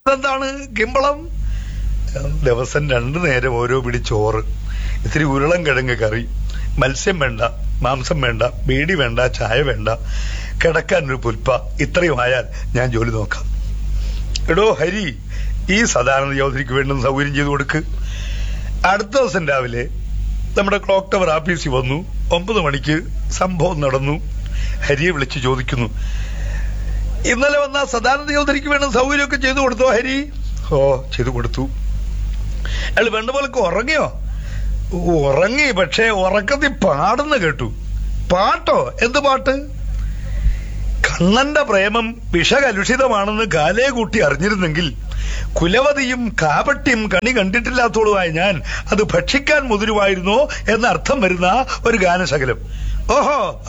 എന്താണ് കിമ്പളം ദിവസം രണ്ടു നേരം ഓരോ പിടി ചോറ് ഇത്തിരി ഉരുളം കിഴങ്ങ് കറി മത്സ്യം വേണ്ട മാംസം വേണ്ട ബീഡി വേണ്ട ചായ വേണ്ട കിടക്കാൻ ഒരു പുൽപ്പ ഇത്രയും ആയാൽ ഞാൻ ജോലി നോക്കാം എടോ ഹരി ഈ സദാനന്ദ ചൗധരിക്ക് വേണ്ടുന്ന സൗകര്യം ചെയ്തു കൊടുക്ക് അടുത്ത ദിവസം രാവിലെ നമ്മുടെ ക്ലോക്ക് ടവർ ആഫീസിൽ വന്നു ഒമ്പത് മണിക്ക് സംഭവം നടന്നു ഹരിയെ വിളിച്ച് ചോദിക്കുന്നു ഇന്നലെ വന്ന സദാനന്ദ ചൗധരിക്ക് വേണ്ട സൗകര്യമൊക്കെ ചെയ്തു കൊടുത്തോ ഹരി ഓ ചെയ്തു കൊടുത്തു അയാൾ വേണ്ട പോലൊക്കെ ഉറങ്ങിയോ ഉറങ്ങി പക്ഷേ ഉറക്കത്തിൽ പാടുന്ന കേട്ടു പാട്ടോ എന്ത് പാട്ട് കണ്ണന്റെ പ്രേമം വിഷകലുഷിതമാണെന്ന് കാലേ കൂട്ടി അറിഞ്ഞിരുന്നെങ്കിൽ കുലവതിയും കാപട്യം കണി കണ്ടിട്ടില്ലാത്തോളുമായ ഞാൻ അത് ഭക്ഷിക്കാൻ മുതിരുമായിരുന്നോ എന്ന അർത്ഥം വരുന്ന ഒരു ഗാനശകലം ഓഹോ